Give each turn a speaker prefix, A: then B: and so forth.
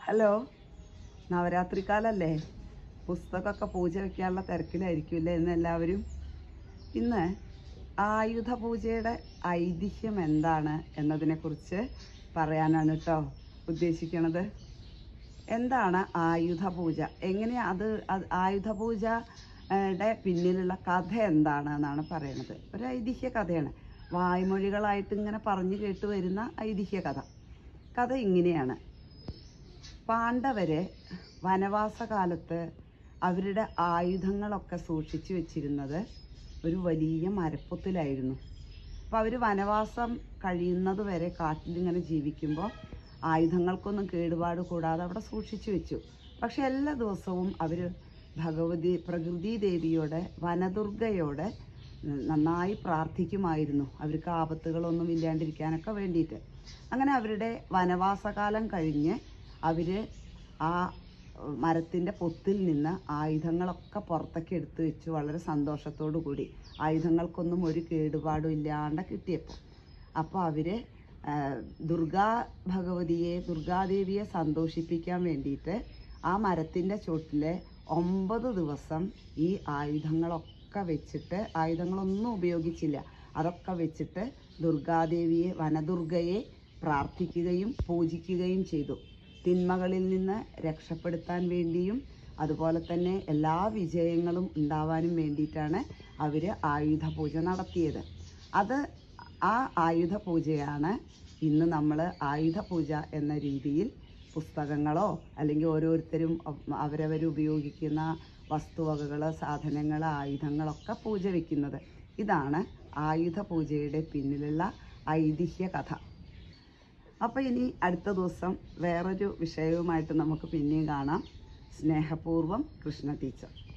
A: hello നവരാത്രിക്കാലല്ലേ പുസ്തകമൊക്കെ പൂജ വയ്ക്കാനുള്ള തിരക്കിലായിരിക്കില്ലേ ഇന്ന് എല്ലാവരും ഇന്ന് ആയുധ പൂജയുടെ ഐതിഹ്യം എന്താണ് എന്നതിനെക്കുറിച്ച് പറയാനാണ് കേട്ടോ ഉദ്ദേശിക്കണത് എന്താണ് ആയുധ പൂജ എങ്ങനെയാ അത് അത് ആയുധ പൂജയുടെ പിന്നിലുള്ള കഥ എന്താണ് എന്നാണ് പറയണത് ഒരു ഐതിഹ്യ കഥയാണ് വായ്മൊഴികളായിട്ട് ഇങ്ങനെ പറഞ്ഞു കേട്ട് വരുന്ന ഐതിഹ്യ കഥ കഥ ഇങ്ങനെയാണ് പാണ്ഡവര് വനവാസകാലത്ത് അവരുടെ ആയുധങ്ങളൊക്കെ സൂക്ഷിച്ചു വെച്ചിരുന്നത് ഒരു വലിയ മരപ്പൊത്തിലായിരുന്നു അപ്പോൾ അവർ വനവാസം കഴിയുന്നത് വരെ കാട്ടിലിങ്ങനെ ജീവിക്കുമ്പോൾ ആയുധങ്ങൾക്കൊന്നും കേടുപാട് കൂടാതെ അവിടെ സൂക്ഷിച്ചു വെച്ചു പക്ഷെ എല്ലാ ദിവസവും അവർ ഭഗവതി പ്രകൃതി ദേവിയോട് വനദുർഗയോട് നന്നായി പ്രാർത്ഥിക്കുമായിരുന്നു അവർക്ക് ആപത്തുകളൊന്നും ഇല്ലാണ്ടിരിക്കാനൊക്കെ വേണ്ടിയിട്ട് അങ്ങനെ അവരുടെ വനവാസകാലം കഴിഞ്ഞ് അവർ ആ മരത്തിൻ്റെ പൊത്തിൽ നിന്ന് ആയുധങ്ങളൊക്കെ പുറത്തൊക്കെ എടുത്തു വെച്ചു വളരെ സന്തോഷത്തോടു കൂടി ആയുധങ്ങൾക്കൊന്നും ഒരു കേടുപാടും ഇല്ലാണ്ട് കിട്ടിയപ്പോൾ അപ്പോൾ അവർ ദുർഗാ ഭഗവതിയെ ദുർഗാദേവിയെ സന്തോഷിപ്പിക്കാൻ വേണ്ടിയിട്ട് ആ മരത്തിൻ്റെ ചോട്ടിലെ ഒമ്പത് ദിവസം ഈ ആയുധങ്ങളൊക്കെ വെച്ചിട്ട് ആയുധങ്ങളൊന്നും ഉപയോഗിച്ചില്ല അതൊക്കെ വെച്ചിട്ട് ദുർഗാദേവിയെ വനദുർഗയെ പ്രാർത്ഥിക്കുകയും പൂജിക്കുകയും ചെയ്തു തിന്മകളിൽ നിന്ന് രക്ഷപ്പെടുത്താൻ വേണ്ടിയും അതുപോലെ തന്നെ എല്ലാ വിജയങ്ങളും ഉണ്ടാവാനും വേണ്ടിയിട്ടാണ് അവർ ആയുധ പൂജ നടത്തിയത് അത് ആ ആയുധ പൂജയാണ് ഇന്ന് നമ്മൾ ആയുധ പൂജ എന്ന രീതിയിൽ പുസ്തകങ്ങളോ അല്ലെങ്കിൽ ഓരോരുത്തരും അവരവർ ഉപയോഗിക്കുന്ന വസ്തുവകകൾ സാധനങ്ങൾ ആയുധങ്ങളൊക്കെ പൂജ വയ്ക്കുന്നത് ഇതാണ് ആയുധ പൂജയുടെ പിന്നിലുള്ള ഐതിഹ്യ കഥ അപ്പോൾ ഇനി അടുത്ത ദിവസം വേറൊരു വിഷയവുമായിട്ട് നമുക്ക് പിന്നെയും കാണാം സ്നേഹപൂർവ്വം കൃഷ്ണ ടീച്ചർ